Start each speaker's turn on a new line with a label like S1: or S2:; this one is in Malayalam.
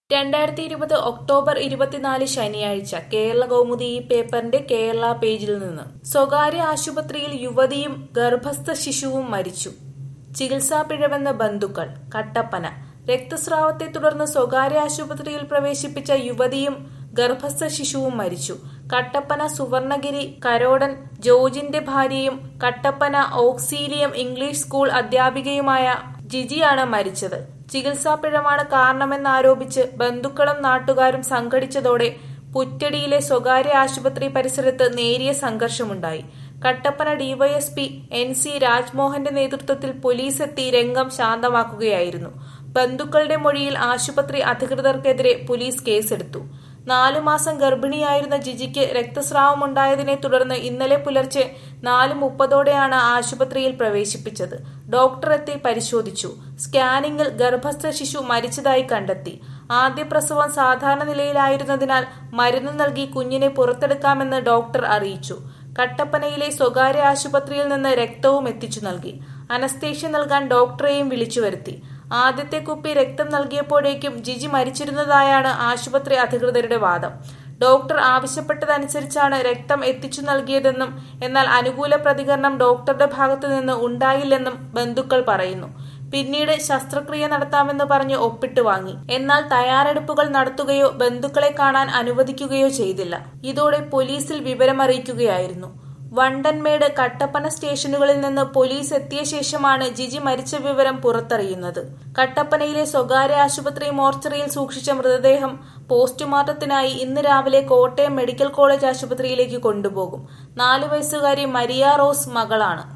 S1: രണ്ടായിരത്തി ഇരുപത് ഒക്ടോബർ ഇരുപത്തിനാല് ശനിയാഴ്ച കേരള കൗമുദി ഈ പേപ്പറിന്റെ കേരള പേജിൽ നിന്ന് സ്വകാര്യ ആശുപത്രിയിൽ യുവതിയും ഗർഭസ്ഥ ശിശുവും മരിച്ചു ചികിത്സാ പിഴവെന്ന ബന്ധുക്കൾ കട്ടപ്പന രക്തസ്രാവത്തെ തുടർന്ന് സ്വകാര്യ ആശുപത്രിയിൽ പ്രവേശിപ്പിച്ച യുവതിയും ഗർഭസ്ഥ ശിശുവും മരിച്ചു കട്ടപ്പന സുവർണഗിരി കരോടൻ ജോർജിന്റെ ഭാര്യയും കട്ടപ്പന ഓക്സീലിയം ഇംഗ്ലീഷ് സ്കൂൾ അധ്യാപികയുമായ ജിജിയാണ് മരിച്ചത് ചികിത്സാ പിഴവാണ് കാരണമെന്നാരോപിച്ച് ബന്ധുക്കളും നാട്ടുകാരും സംഘടിച്ചതോടെ പുറ്റടിയിലെ സ്വകാര്യ ആശുപത്രി പരിസരത്ത് നേരിയ സംഘർഷമുണ്ടായി കട്ടപ്പന ഡിവൈഎസ്പി എൻ സി രാജ്മോഹന്റെ നേതൃത്വത്തിൽ പോലീസ് എത്തി രംഗം ശാന്തമാക്കുകയായിരുന്നു ബന്ധുക്കളുടെ മൊഴിയിൽ ആശുപത്രി അധികൃതർക്കെതിരെ പോലീസ് കേസെടുത്തു നാലു മാസം ഗർഭിണിയായിരുന്ന ജിജിക്ക് രക്തസ്രാവമുണ്ടായതിനെ തുടർന്ന് ഇന്നലെ പുലർച്ചെ നാല് മുപ്പതോടെയാണ് ആശുപത്രിയിൽ പ്രവേശിപ്പിച്ചത് ഡോക്ടർ എത്തി പരിശോധിച്ചു സ്കാനിംഗിൽ ഗർഭസ്ഥ ശിശു മരിച്ചതായി കണ്ടെത്തി ആദ്യ പ്രസവം സാധാരണ നിലയിലായിരുന്നതിനാൽ മരുന്ന് നൽകി കുഞ്ഞിനെ പുറത്തെടുക്കാമെന്ന് ഡോക്ടർ അറിയിച്ചു കട്ടപ്പനയിലെ സ്വകാര്യ ആശുപത്രിയിൽ നിന്ന് രക്തവും എത്തിച്ചു നൽകി അനസ്തേഷ്യ നൽകാൻ ഡോക്ടറെയും വിളിച്ചു വരുത്തി ആദ്യത്തെ കുപ്പി രക്തം നൽകിയപ്പോഴേക്കും ജിജി മരിച്ചിരുന്നതായാണ് ആശുപത്രി അധികൃതരുടെ വാദം ഡോക്ടർ ആവശ്യപ്പെട്ടതനുസരിച്ചാണ് രക്തം എത്തിച്ചു നൽകിയതെന്നും എന്നാൽ അനുകൂല പ്രതികരണം ഡോക്ടറുടെ ഭാഗത്തു നിന്ന് ഉണ്ടായില്ലെന്നും ബന്ധുക്കൾ പറയുന്നു പിന്നീട് ശസ്ത്രക്രിയ നടത്താമെന്ന് പറഞ്ഞ് ഒപ്പിട്ട് വാങ്ങി എന്നാൽ തയ്യാറെടുപ്പുകൾ നടത്തുകയോ ബന്ധുക്കളെ കാണാൻ അനുവദിക്കുകയോ ചെയ്തില്ല ഇതോടെ പോലീസിൽ വിവരമറിയിക്കുകയായിരുന്നു വണ്ടൻമേട് കട്ടപ്പന സ്റ്റേഷനുകളിൽ നിന്ന് പോലീസ് എത്തിയ ശേഷമാണ് ജിജി മരിച്ച വിവരം പുറത്തറിയുന്നത് കട്ടപ്പനയിലെ സ്വകാര്യ ആശുപത്രി മോർച്ചറിയിൽ സൂക്ഷിച്ച മൃതദേഹം പോസ്റ്റ്മോർട്ടത്തിനായി ഇന്ന് രാവിലെ കോട്ടയം മെഡിക്കൽ കോളേജ് ആശുപത്രിയിലേക്ക് കൊണ്ടുപോകും നാലു വയസ്സുകാരി മരിയ റോസ് മകളാണ്